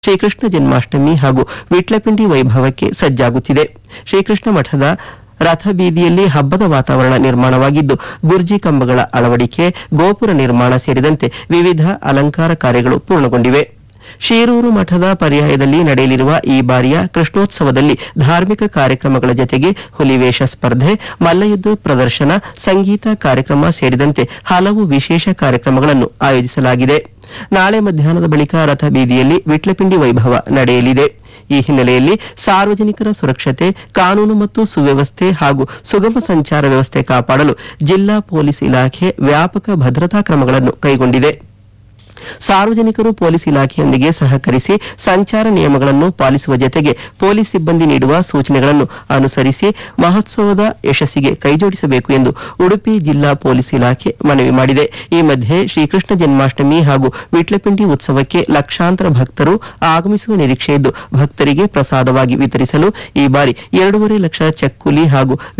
ಶ್ರೀಕೃಷ್ಣ ಜನ್ಮಾಷ್ಟಮಿ ಹಾಗೂ ವಿಟ್ಲಪಿಂಡಿ ವೈಭವಕ್ಕೆ ಸಜ್ಜಾಗುತ್ತಿದೆ ಶ್ರೀಕೃಷ್ಣ ಮಠದ ರಥಬೀದಿಯಲ್ಲಿ ಹಬ್ಬದ ವಾತಾವರಣ ನಿರ್ಮಾಣವಾಗಿದ್ದು ಗುರ್ಜಿ ಕಂಬಗಳ ಅಳವಡಿಕೆ ಗೋಪುರ ನಿರ್ಮಾಣ ಸೇರಿದಂತೆ ವಿವಿಧ ಅಲಂಕಾರ ಕಾರ್ಯಗಳು ಪೂರ್ಣಗೊಂಡಿವೆ ಶೀರೂರು ಮಠದ ಪರ್ಯಾಯದಲ್ಲಿ ನಡೆಯಲಿರುವ ಈ ಬಾರಿಯ ಕೃಷ್ಣೋತ್ಸವದಲ್ಲಿ ಧಾರ್ಮಿಕ ಕಾರ್ಯಕ್ರಮಗಳ ಜತೆಗೆ ಹುಲಿವೇಷ ಸ್ಪರ್ಧೆ ಮಲ್ಲಯುದ್ಧ ಪ್ರದರ್ಶನ ಸಂಗೀತ ಕಾರ್ಯಕ್ರಮ ಸೇರಿದಂತೆ ಹಲವು ವಿಶೇಷ ಕಾರ್ಯಕ್ರಮಗಳನ್ನು ಆಯೋಜಿಸಲಾಗಿದೆ ನಾಳೆ ಮಧ್ಯಾಹ್ನದ ಬಳಿಕ ರಥ ಬೀದಿಯಲ್ಲಿ ವಿಟ್ಲಪಿಂಡಿ ವೈಭವ ನಡೆಯಲಿದೆ ಈ ಹಿನ್ನೆಲೆಯಲ್ಲಿ ಸಾರ್ವಜನಿಕರ ಸುರಕ್ಷತೆ ಕಾನೂನು ಮತ್ತು ಸುವ್ಯವಸ್ಥೆ ಹಾಗೂ ಸುಗಮ ಸಂಚಾರ ವ್ಯವಸ್ಥೆ ಕಾಪಾಡಲು ಜಿಲ್ಲಾ ಪೊಲೀಸ್ ಇಲಾಖೆ ವ್ಯಾಪಕ ಭದ್ರತಾ ಕ್ರಮಗಳನ್ನು ಕೈಗೊಂಡಿದೆ ಸಾರ್ವಜನಿಕರು ಪೊಲೀಸ್ ಇಲಾಖೆಯೊಂದಿಗೆ ಸಹಕರಿಸಿ ಸಂಚಾರ ನಿಯಮಗಳನ್ನು ಪಾಲಿಸುವ ಜತೆಗೆ ಪೊಲೀಸ್ ಸಿಬ್ಬಂದಿ ನೀಡುವ ಸೂಚನೆಗಳನ್ನು ಅನುಸರಿಸಿ ಮಹೋತ್ಸವದ ಯಶಸ್ಸಿಗೆ ಕೈಜೋಡಿಸಬೇಕು ಎಂದು ಉಡುಪಿ ಜಿಲ್ಲಾ ಪೊಲೀಸ್ ಇಲಾಖೆ ಮನವಿ ಮಾಡಿದೆ ಈ ಮಧ್ಯೆ ಶ್ರೀಕೃಷ್ಣ ಜನ್ಮಾಷ್ಟಮಿ ಹಾಗೂ ವಿಟ್ಲಪಿಂಡಿ ಉತ್ಸವಕ್ಕೆ ಲಕ್ಷಾಂತರ ಭಕ್ತರು ಆಗಮಿಸುವ ನಿರೀಕ್ಷೆ ಇದ್ದು ಭಕ್ತರಿಗೆ ಪ್ರಸಾದವಾಗಿ ವಿತರಿಸಲು ಈ ಬಾರಿ ಎರಡೂವರೆ ಲಕ್ಷ ಚಕ್ಕುಲಿ ಹಾಗೂ